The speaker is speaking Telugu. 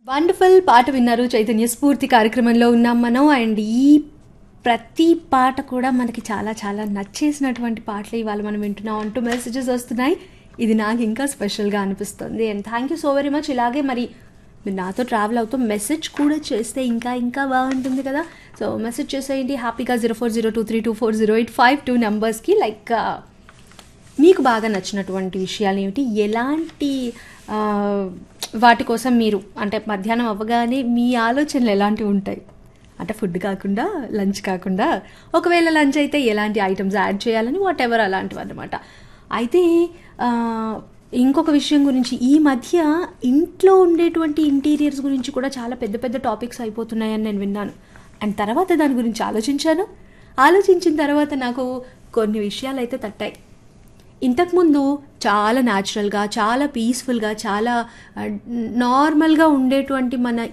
వండర్ఫుల్ పాట విన్నారు చైతన్య స్ఫూర్తి కార్యక్రమంలో ఉన్నాం మనం అండ్ ఈ ప్రతి పాట కూడా మనకి చాలా చాలా నచ్చేసినటువంటి పాటలు ఇవాళ మనం వింటున్నాం అంటూ మెసేజెస్ వస్తున్నాయి ఇది నాకు ఇంకా స్పెషల్గా అనిపిస్తుంది and thank you so very much ఇలాగే మరి మీరు నాతో ట్రావెల్ అవుతూ మెసేజ్ కూడా చేస్తే ఇంకా ఇంకా బాగుంటుంది కదా సో మెసేజ్ చేసేయండి హ్యాపీగా zero four zero two three two four zero eight five two నెంబర్స్కి లైక్ మీకు బాగా నచ్చినటువంటి విషయాలు ఏమిటి ఎలాంటి ఆ, వాటి కోసం మీరు అంటే మధ్యాహ్నం అవ్వగానే మీ ఆలోచనలు ఎలాంటివి ఉంటాయి అంటే ఫుడ్ కాకుండా లంచ్ కాకుండా ఒకవేళ లంచ్ అయితే ఎలాంటి ఐటమ్స్ యాడ్ చేయాలని వాట్ ఎవర్ అలాంటివి అనమాట అయితే ఆ, ఇంకొక విషయం గురించి ఈ మధ్య ఇంట్లో ఉండేటువంటి ఇంటీరియర్స్ గురించి కూడా చాలా పెద్ద పెద్ద టాపిక్స్ అయిపోతున్నాయని నేను విన్నాను అండ్ తర్వాత దాని గురించి ఆలోచించాను ఆలోచించిన తర్వాత నాకు కొన్ని విషయాలు అయితే తట్టాయి ఇంతకుముందు చాలా న్యాచురల్గా చాలా పీస్ఫుల్గా చాలా నార్మల్గా ఉండేటువంటి మన